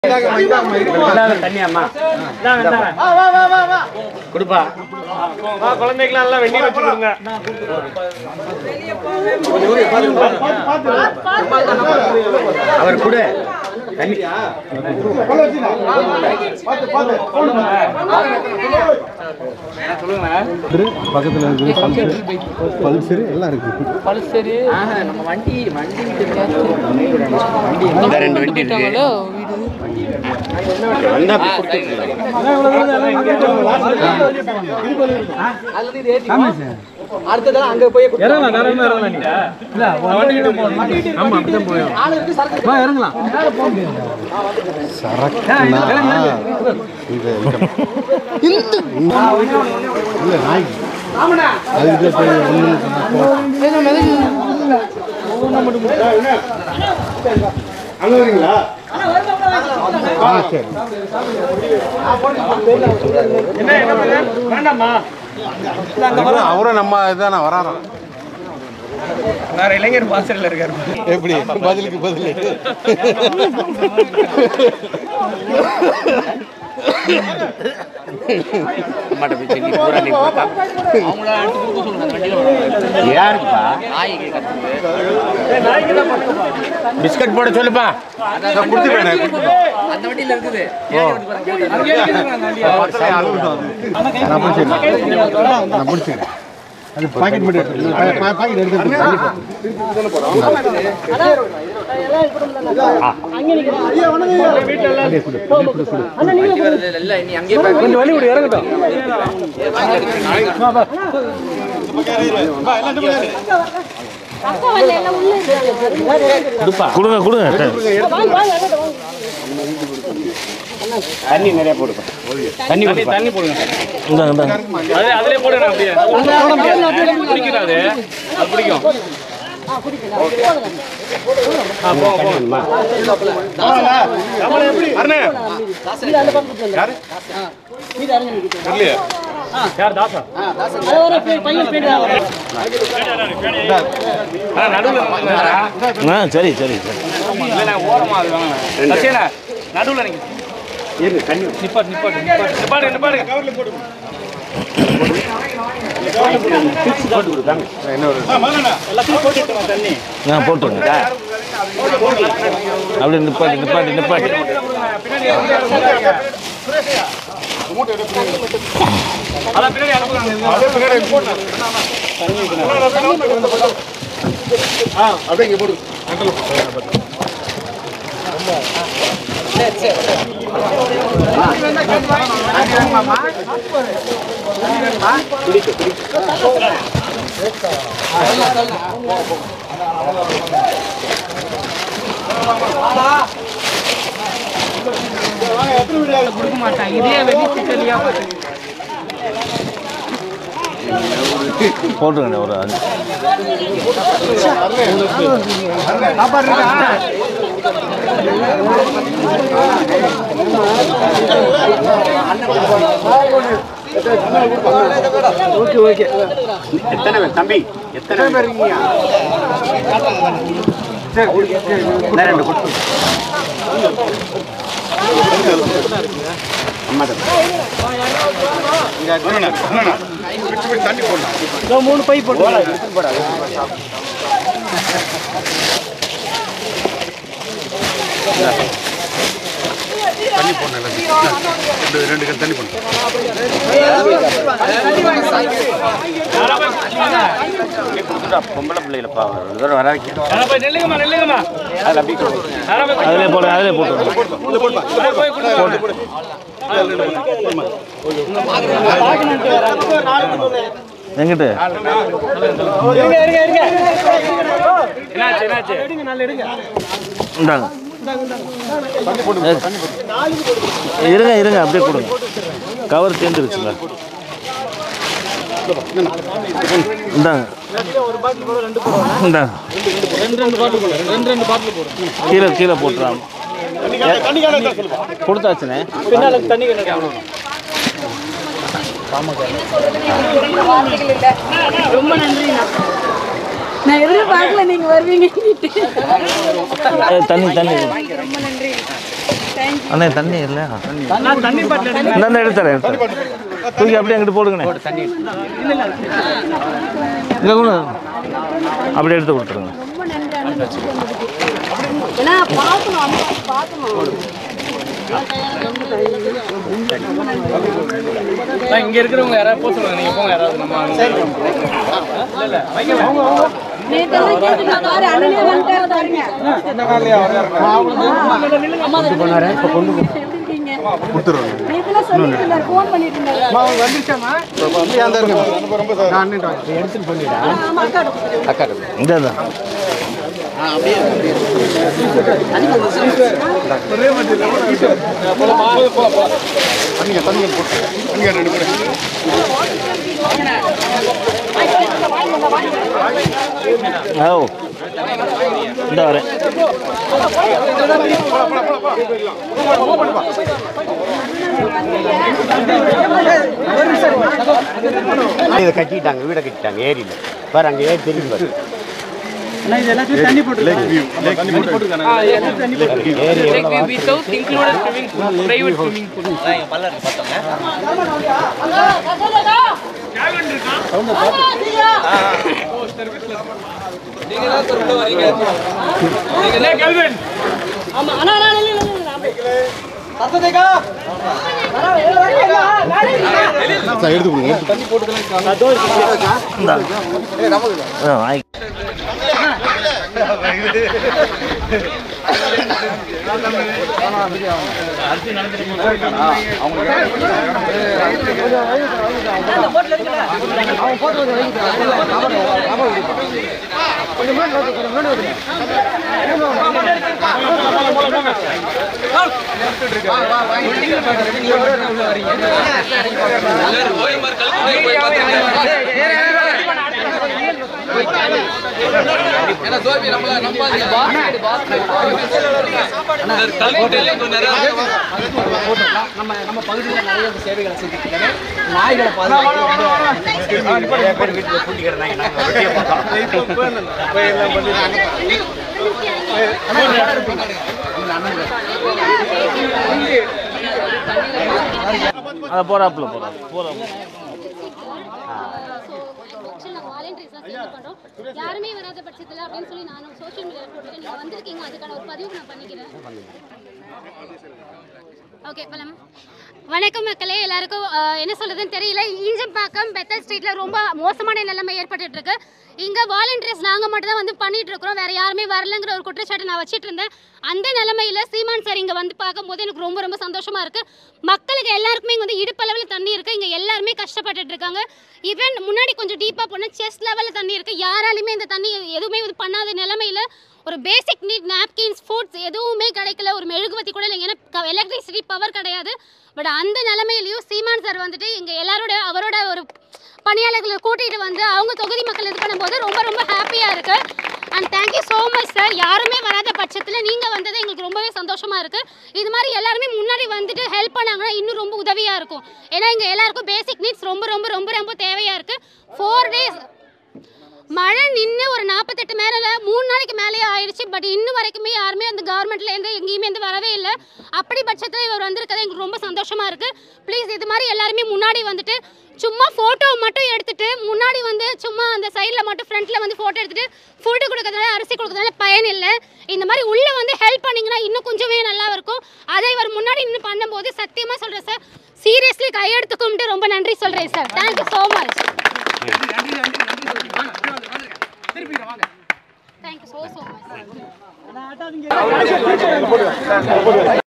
தண்ணியாம்மா கொடுப்பா குழந்தைக்கெல்லாம் எல்லாம் வெந்நீர் வச்சு கொடுங்க அவர் கூட தண்ணி பக்கத்தில் இருக்குது பல்சர் பல்சர் எல்லாம் இருக்குது பல்சரு நம்ம வண்டி வண்டி இந்த ரெண்டு வண்டி இருக்கு வந்தா அப்படி கொடுத்துட்டு அடுத்ததெல்லாம் அங்க போய் இறங்கலாம் தாராளமாக இறங்கலாம் நீங்க இல்லை வண்டிக்கிட்ட போகணும் ஆமாம் அப்படி தான் போயும் வா இறங்கலாம் இல்லை நாய்க்கு அதுக்கு போய் ஒன்று அங்க வரீங்களா ஆ சரி என்ன என்ன பண்ண? வேண்டாம்மா அவரும் நம்ம இதானே வராராம் வேற இளைஞர் பாசறையில் இருக்காரு எப்படி பதிலுக்கு பதில் அம்மாட்ட போய் தண்ணி பூரா நீ கொடுத்தா யாருக்குப்பா பிஸ்கட் போட சொல்லுப்பா கொடுத்துட்டேன் அந்த வண்டியில இருக்குது நான் பிடிச்சிடுறேன் நான் பிடிச்சிடுறேன் அது பாக்கெட் மட்டும் பாக்கெட் எடுத்து இல்ல இனி அங்கேயே பாக்க கொஞ்சம் வழி விடு இறங்கட்டும் கொடுங்க கொடுங்க தண்ணி நிறைய போடுப்பா தண்ணி கொடுப்பா. தண்ணி போடுங்க இந்தாங்க இந்தாங்க அது அதிலே போடுங்க அப்படியே பிடிக்கும் அது அது பிடிக்கும் ஆ போங்க போங்கம்மா அண்ணே யார் தாசா ஆ நடுவில் ஆ சரி சரி சரி இல்லைண்ணா ஓரமா அது வேணாம் சசியண்ணா நடுவில் நீங்க இரு தண்ணி நிப்பாட்டு நிப்பாட்டு நிப்பாட்டு நிப்பாடு நிப்பாடு கவர்ல போடு போட்டு கொடுத்தாங்க எல்லாத்தையும் போட்டுட்டு தண்ணி ஆ போட்டுருங்க அப்படியே நிப்பாட்டி நிப்பாட்டி நிப்பாட்டி அதான் பின்னாடி அனுப்புங்க அப்படியே இங்க போடு போட்டுருங்க ஒரு அஞ்சு எத்தனை பேர் தம்பி எத்தனை பேர் இருக்கீங்க இந்த ரெண்டு கொடுத்து அம்மா தம்பி தண்ணி போடலாம் மூணு பை போட்டு தண்ணி போடணும் எல்லாத்தையும் ரெண்டு ரெண்டு கல் தண்ணி போடணும் பொம்பளை பிள்ளைகளப்பா ஒரு தடவை வர வைக்க நெல்லுங்கம்மா நெல்லுங்கம்மா அதிலே போடு அதிலே போட்டு எங்கிட்டு என்னாச்சு என்னாச்சு இந்தாங்க இருங்க இருங்க அப்படியே கொடுங்க கவர் தேர்ந்துருச்சுங்க இந்தாங்க இந்தாங்க கீழே கீழே போட்டுறாங்க கொடுத்தாச்சுண்ணே ரொம்ப நன்றிண்ணா நான் எதிர்பார்க்கல நீங்க வருவீங்க ஏ, தண்ணி தண்ணி ரொம்ப நன்றி அண்ணே தண்ணி இல்லை இந்த எடுத்துறேன் எடுத்துறேன் தூக்கி அப்படியே அங்கிட்டு போடுங்கண்ணே இங்கே கூட அப்படியே எடுத்து கொடுத்துருங்க ரொம்ப நன்றி அண்ணன் வச்சுட்டு வந்ததுக்கு. ஏன்னா பார்க்கணும் அம்மா பார்க்கணும் நான் இங்க இருக்கிறவங்க யாராவது போக சொல்லுங்க நீங்க போங்க யாராவது நம்ம இல்ல இல்ல வைங்க நேத்தெல்லாம் கேட்டுட்டு பாரு அண்ணனே வந்துட்டாரு பாருங்க அம்மா எப்படி இருக்கீங்க நேத்தெல்லாம் சொல்லிட்டு இருந்தாரு ஃபோன் பண்ணிட்டு இருந்தாரு ஆமா அக்கா இந்த தான் தண்ணிங்க தண்ணிங்க போட்டு தண்ணிங்க ரெண்டு பேரும் ஓ இந்த வரேன் இதை கட்டிட்டாங்க வீடை கட்டிட்டாங்க ஏரியில் பாரு அங்கே ஏரி தெரியும் பாரு லேக் வியூ தண்ணி போட்டு ஏரி Lake view beach house included swimming pool, private swimming pool. நீங்க கல்வன் ஆமா அண்ணா அண்ணா இல்ல இல்ல எடுத்து கொடுங்க ஆ ஆய் நம்ம பகுதியில் நிறைய சேவைகளை செஞ்சுட்டு இருக்காங்க நாய்களை பாதுகாப்பு நிறைய பேர் வீட்டில் பூட்டி கிடந்தாங்க நாங்கள் வெட்டியை பார்த்தோம் அதை போகிறாப்புல போகிறா போகிறா வாலண்டியர்ஸ்லாம் சேர்ந்து பண்றோம் யாருமே வராத பட்சத்தில் அப்படின்னு சொல்லி நானும் சோஷியல் மீடியாவில் போட்டிருக்கேன் நீங்கள் வந்திருக்கீங்க அதுக்கான ஒரு பதிவு நான் பண்ணிக்கிறேன் ஓகே பலம் வணக்கம் மக்களே எல்லாருக்கும் அஹ், என்ன சொல்றதுன்னு தெரியல ஈஞ்சம்பாக்கம் பெத்தல் ஸ்ட்ரீட்ல ரொம்ப மோசமான நிலைமை ஏற்பட்டுட்டு இருக்கு இங்க வாலண்டியர்ஸ் நாங்க மட்டும் தான் வந்து பண்ணிட்டு இருக்கிறோம் வேற யாருமே வரலங்கிற ஒரு குற்றச்சாட்டை நான் வச்சிட்டு இருந்தேன் அந்த நிலைமையில சீமான் சார் இங்க வந்து பார்க்கும்போது எனக்கு ரொம்ப ரொம்ப சந்தோஷமா இருக்கு மக்களுக்கு எல்லாருக்குமே இங்க வந்து இடுப்பளவில் தண்ணி இருக்கு இங்க எல்லாருமே கஷ்டப்பட்டுட்டு இருக்காங்க ஈவன் முன்னாடி கொஞ்சம் டீப்பா போனா செஸ்ட் லெவல்ல தண்ணி இருக்கு யாராலுமே இந்த தண்ணி எதுவுமே இது பண்ணாத நிலைமையில ஒரு பேசிக் நீட் நாப்கின்ஸ் ஃபுட்ஸ் எதுவுமே கிடைக்கல ஒரு மெழுகுவத்தி கூட இல்லைங்க ஏன்னா எலக்ட்ரிசிட்டி பவர் கிடையாது பட் அந்த நிலைமையிலையும் சீமான் சார் வந்துட்டு எங்கள் எல்லாரோட அவரோட ஒரு பணியாளர்களை கூட்டிகிட்டு வந்து அவங்க தொகுதி மக்கள் இது பண்ணும்போது ரொம்ப ரொம்ப ஹாப்பியாக இருக்கு and thank you so much sir யாருமே வராத பட்சத்தில் நீங்கள் வந்தது எங்களுக்கு ரொம்பவே சந்தோஷமாக இருக்குது இது மாதிரி எல்லாருமே முன்னாடி வந்துட்டு ஹெல்ப் பண்ணாங்கன்னா இன்னும் ரொம்ப உதவியாக இருக்கும் ஏன்னா இங்கே எல்லாருக்கும் பேசிக் நீட்ஸ் ரொம்ப ரொம்ப ரொம்ப ரொம்ப தேவையாக இருக்குது ஃபோர் டேஸ் மழை நின்று ஒரு நாற்பத்தெட்டு மேலே மூணு நாளைக்கு மேலேயே ஆயிடுச்சு பட் இன்னும் வரைக்குமே யாருமே அந்த கவர்மெண்ட்லேருந்து எங்கேயுமே வந்து வரவே இல்லை அப்படி பட்சத்தில் இவர் வந்திருக்கிறது எங்களுக்கு ரொம்ப சந்தோஷமாக இருக்குது ப்ளீஸ் இது மாதிரி எல்லாருமே முன்னாடி வந்துட்டு சும்மா ஃபோட்டோ மட்டும் எடுத்துட்டு முன்னாடி வந்து சும்மா அந்த சைடில் மட்டும் ஃப்ரண்ட்டில் வந்து ஃபோட்டோ எடுத்துட்டு ஃபுட்டு கொடுக்கறதுனால அரிசி கொடுக்கறதுனால பயன் இல்லை இந்த மாதிரி உள்ளே வந்து ஹெல்ப் பண்ணிங்கன்னா இன்னும் கொஞ்சமே நல்லா இருக்கும் அதை இவர் முன்னாடி நின்று பண்ணும்போது சத்தியமாக சொல்கிறேன் சார் சீரியஸ்லி கையெடுத்து கும்பிட்டு ரொம்ப நன்றி சொல்கிறேன் sir thank you so much thank you so so much